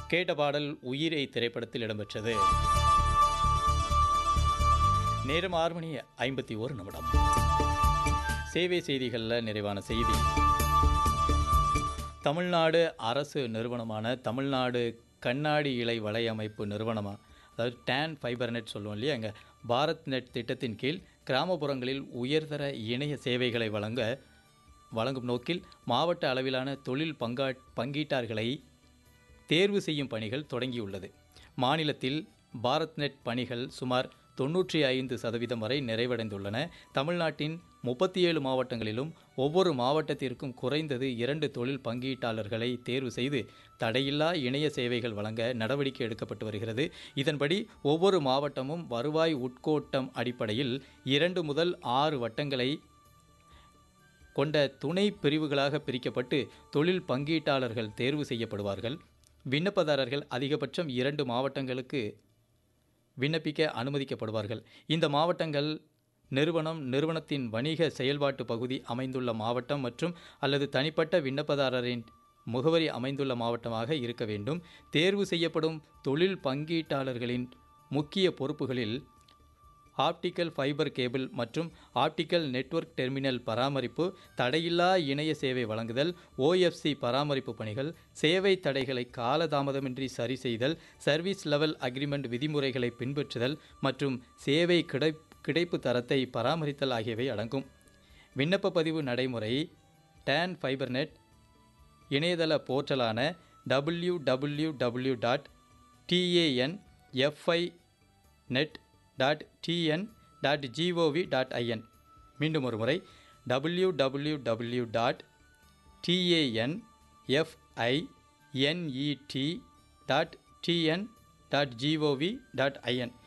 கேட்ட பாடல் உயிரை திரைப்படத்தில் இடம்பெற்றது நேரம் ஆறு மணி ஐம்பத்தி ஒரு நிமிடம் சேவை செய்திகளில் நிறைவான செய்தி தமிழ்நாடு அரசு நிறுவனமான தமிழ்நாடு கண்ணாடி இழை வலையமைப்பு நிறுவனமாக அதாவது டேன் ஃபைபர் நெட் சொல்லுவோம் இல்லையா அங்கே பாரத் நெட் திட்டத்தின் கீழ் கிராமப்புறங்களில் உயர்தர இணைய சேவைகளை வழங்க வழங்கும் நோக்கில் மாவட்ட அளவிலான தொழில் பங்கா பங்கீட்டார்களை தேர்வு செய்யும் பணிகள் தொடங்கியுள்ளது மாநிலத்தில் பாரத் நெட் பணிகள் சுமார் தொன்னூற்றி ஐந்து சதவீதம் வரை நிறைவடைந்துள்ளன தமிழ்நாட்டின் முப்பத்தி ஏழு மாவட்டங்களிலும் ஒவ்வொரு மாவட்டத்திற்கும் குறைந்தது இரண்டு தொழில் பங்கீட்டாளர்களை தேர்வு செய்து தடையில்லா இணைய சேவைகள் வழங்க நடவடிக்கை எடுக்கப்பட்டு வருகிறது இதன்படி ஒவ்வொரு மாவட்டமும் வருவாய் உட்கோட்டம் அடிப்படையில் இரண்டு முதல் ஆறு வட்டங்களை கொண்ட துணை பிரிவுகளாக பிரிக்கப்பட்டு தொழில் பங்கீட்டாளர்கள் தேர்வு செய்யப்படுவார்கள் விண்ணப்பதாரர்கள் அதிகபட்சம் இரண்டு மாவட்டங்களுக்கு விண்ணப்பிக்க அனுமதிக்கப்படுவார்கள் இந்த மாவட்டங்கள் நிறுவனம் நிறுவனத்தின் வணிக செயல்பாட்டு பகுதி அமைந்துள்ள மாவட்டம் மற்றும் அல்லது தனிப்பட்ட விண்ணப்பதாரரின் முகவரி அமைந்துள்ள மாவட்டமாக இருக்க வேண்டும் தேர்வு செய்யப்படும் தொழில் பங்கீட்டாளர்களின் முக்கிய பொறுப்புகளில் ஆப்டிக்கல் ஃபைபர் கேபிள் மற்றும் ஆப்டிக்கல் நெட்வொர்க் டெர்மினல் பராமரிப்பு தடையில்லா இணைய சேவை வழங்குதல் ஓஎஃப்சி பராமரிப்பு பணிகள் சேவை தடைகளை காலதாமதமின்றி சரி செய்தல் சர்வீஸ் லெவல் அக்ரிமெண்ட் விதிமுறைகளை பின்பற்றுதல் மற்றும் சேவை கிடை கிடைப்பு தரத்தை பராமரித்தல் ஆகியவை அடங்கும் விண்ணப்ப பதிவு நடைமுறை டேன் ஃபைபர் நெட் இணையதள போர்ட்டலான W W W dot TAN FI net dot TN dot GOV dot IN மீண்டும் ஒரு முறை W W W dot TAN FI NET dot TN dot GOV dot IN